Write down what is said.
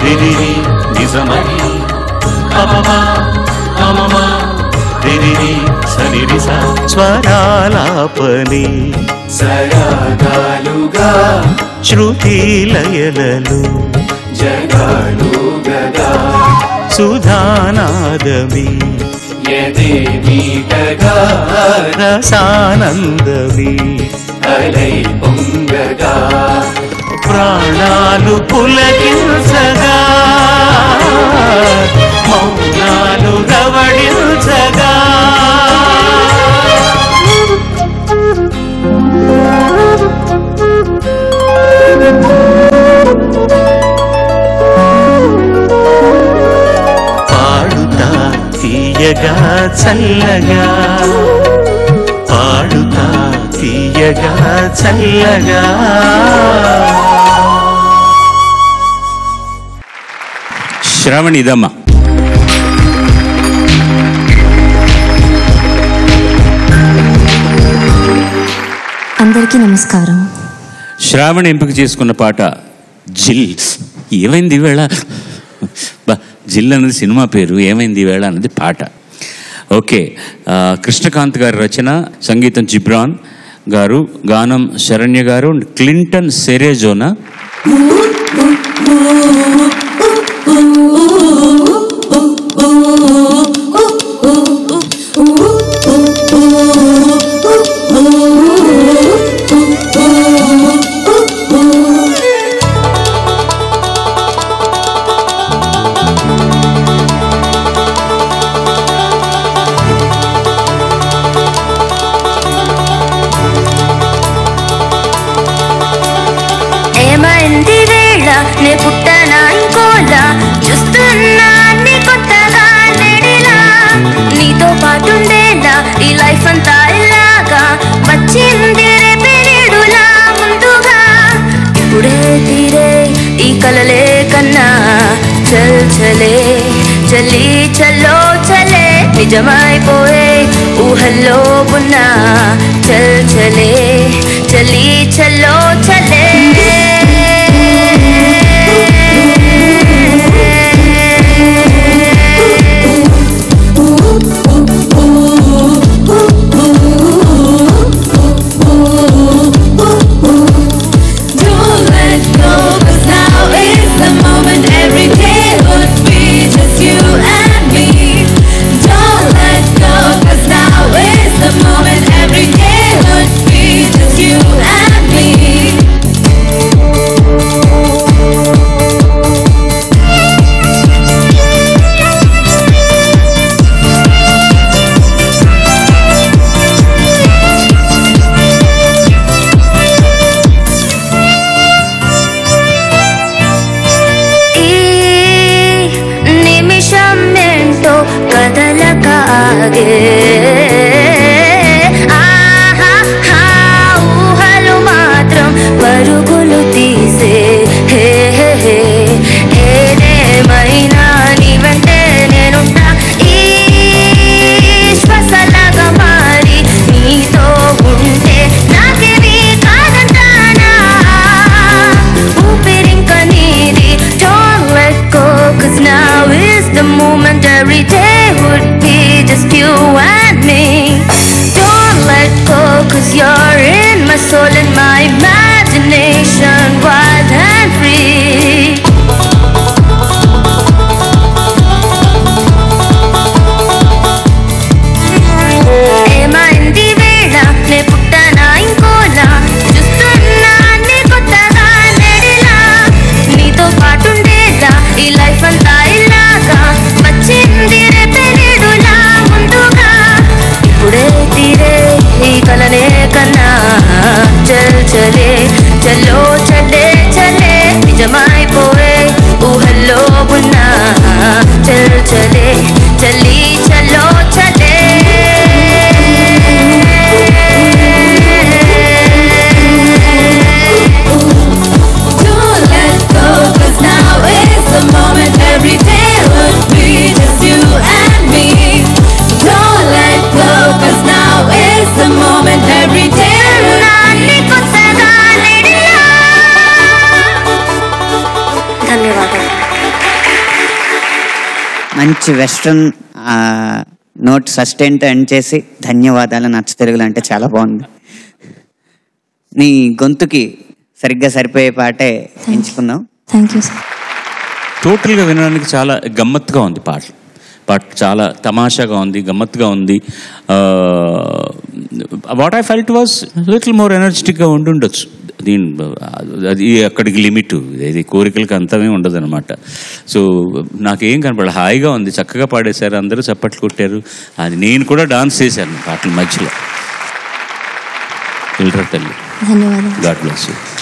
రిరిరి నిజమరి పమమా పమమా రిరిరి సరిరిస స్వరాలాపని సరాగాలుగా శృతి లయలలు జగాలు గగా సుధానాదమి ఎదే మీటగా రసానందమి అలై పొంగగా ప్రాణాలు పులకించగా మౌనాలు రవడించగా పాడుతా తీయగా చల్లగా పాడుతా తీయగా చల్లగా శ్రవణ్ ఇదమ్మా అందరికీ నమస్కారం శ్రావణ్ ఎంపిక చేసుకున్న పాట జిల్ ఏమైంది ఈవేళ బా జిల్ అన్నది సినిమా పేరు ఏమైంది ఈవేళ అన్నది పాట ఓకే ఆ, కృష్ణకాంత్ గారి రచన సంగీతం జిబ్రాన్ గారు గానం శరణ్య గారు క్లింటన్ సెరేజోనా ఏమైంది వేళ నే పుట్టనా ఇంకోలా చూస్తున్నా అన్ని కొత్తగా నెడిలా నీతో పాటుండేలా ఈ లైఫ్ అంతా ఇలాగా వచ్చింది రేపే నేడులా ముందుగా ఇప్పుడే తీరే ఈ కలలే కన్నా చల్ చలే చలి చల్లో చలే నిజమైపోయే ఊహల్లో ఉన్న చల్ చలే చలి చల్లో చలే Don't let go, 'cause now is the moment. Every day would be just you and me. Don't let go, 'cause now is the moment. Every day would be just you and me. ఈ నిమిషం ఏంటో కదలకాగే ఆహా, హా, ఊహలు మాత్రం పరుగులు తీసే హే హే హే ఏదేమైనా నీ వెంటే నేనుంటా ఈ శ్వాసలాగా మారి నీతో ఉంటే నాకేమీ కాదంటానా ఊపిరింక నీది Don't let go Cause now is the moment Every day would be just you and me Don't let go Cause you're in my soul and my imagination Wild and free ఏమైంది వేళ నే పుట్టనా ఇంకోలా చూస్తున్నా అన్ని కొత్తగా నెడిలా నీతో పాటుండేలా ఈ లైఫ్ అంతా ఇలాగా వచ్చింది రేపే నేడులా ముందుగా ఇప్పుడే తీరే ఈ కలనే కన్నా చల్ చల్ మంచి వెస్ట్రన్ నోట్ సస్టెంట్ ఎండ్ చేసి ధన్యవాదాలు నచ్చ తెలుగులో అంటే చాలా బాగుంది నీ గొంతుకి సరిగ్గా సరిపోయే పాటే ఎంచుకుందాం థ్యాంక్ యూ సార్ టోటల్గా వినడానికి చాలా గమ్మత్తుగా ఉంది పాట పాట చాలా తమాషాగా ఉంది గమ్మత్తుగా ఉంది what I felt was little more ఎనర్జెటిక్గా ఉండి ఉండొచ్చు దీని అది అక్కడికి లిమిట్ ఇది కోరికలకి అంతమే ఉండదు అనమాట సో నాకేం కనపడ హాయిగా ఉంది చక్కగా పాడేశారు అందరూ చప్పట్లు కొట్టారు అది నేను కూడా డాన్స్ చేశాను పాటల మధ్యలో వెళ్ళరా తల్లి ధన్యవాదాలు గాడ్ బ్లెస్ యూ